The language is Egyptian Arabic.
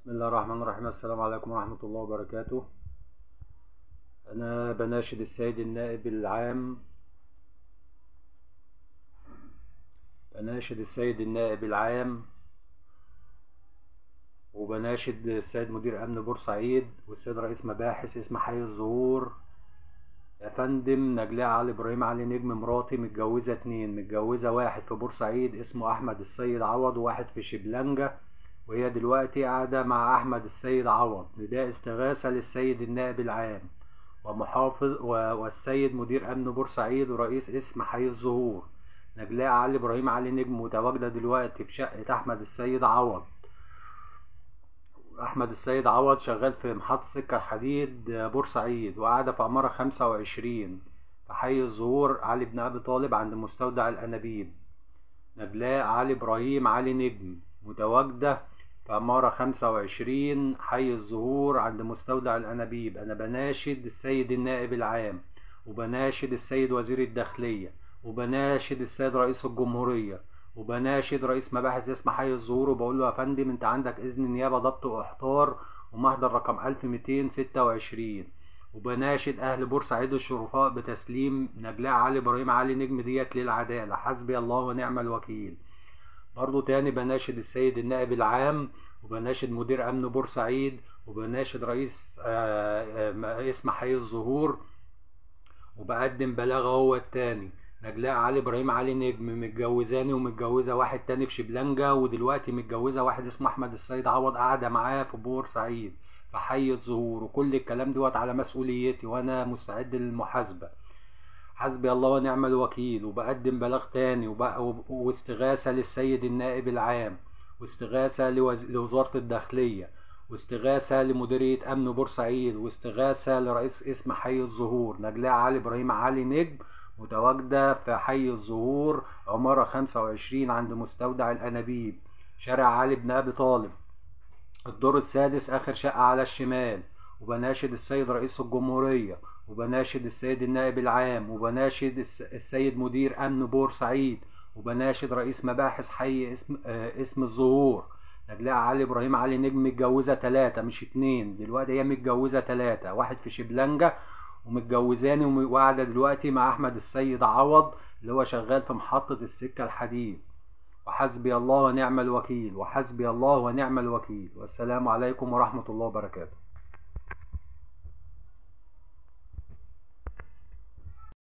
بسم الله الرحمن الرحيم السلام عليكم ورحمة الله وبركاته أنا بناشد السيد النائب العام بناشد السيد النائب العام وبناشد السيد مدير أمن بورسعيد والسيد رئيس مباحث اسم حي الزهور يا فندم نجلاء علي إبراهيم علي نجم مراتي متجوزة اتنين متجوزة واحد في بورسعيد اسمه أحمد السيد عوض وواحد في شبلنجة وهي دلوقتي قاعدة مع أحمد السيد عوض نداء استغاثة للسيد النائب العام ومحافظ والسيد مدير أمن بورسعيد ورئيس اسم حي الزهور نجلاء علي إبراهيم علي نجم متواجدة دلوقتي في شقة أحمد السيد عوض أحمد السيد عوض شغال في محطة سكة الحديد بورسعيد وقاعدة في عمارة خمسة وعشرين في حي الزهور علي بن أبي طالب عند مستودع الأنابيب نجلاء علي إبراهيم علي نجم متواجدة في عمارة خمسة وعشرين حي الزهور عند مستودع الأنابيب أنا بناشد السيد النائب العام وبناشد السيد وزير الداخلية وبناشد السيد رئيس الجمهورية وبناشد رئيس مباحث اسم حي الزهور وبقول له يا فندم انت عندك اذن نيابة ضبط واحضار ومحضر رقم 1226 وبناشد اهل بورسعيد الشرفاء بتسليم نجلاء علي ابراهيم علي نجم ديت للعدالة حسبي الله ونعم الوكيل برضو تاني بناشد السيد النائب العام وبناشد مدير امن بورسعيد وبناشد رئيس اسم حي الزهور وبقدم بلاغ هو التاني نجلاء علي ابراهيم علي نجم متجوزاني ومتجوزه واحد تاني في شبلنجة ودلوقتي متجوزه واحد اسمه احمد السيد عوض قاعده معاه في بورسعيد في حي الزهور وكل الكلام دوت على مسؤوليتي وانا مستعد للمحاسبه حسبي الله ونعم الوكيل وبقدم بلاغ تاني واستغاثة للسيد النائب العام واستغاثة لوزارة الداخلية واستغاثة لمديرية أمن بورسعيد واستغاثة لرئيس اسم حي الزهور نجلاء علي إبراهيم علي نجم متواجدة في حي الزهور عمارة 25 عند مستودع الأنابيب شارع علي بن أبي طالب الدور السادس آخر شقة على الشمال وبناشد السيد رئيس الجمهورية وبناشد السيد النائب العام وبناشد السيد مدير أمن بورسعيد وبناشد رئيس مباحث حي اسم, اسم الزهور نجلاء علي إبراهيم علي نجم متجوزة تلاتة مش اتنين دلوقتي هي متجوزة تلاتة واحد في شبلنجة ومتجوزاني وقاعدة دلوقتي مع أحمد السيد عوض اللي هو شغال في محطة السكة الحديد وحسبي الله ونعم الوكيل وحسبي الله ونعم الوكيل والسلام عليكم ورحمة الله وبركاته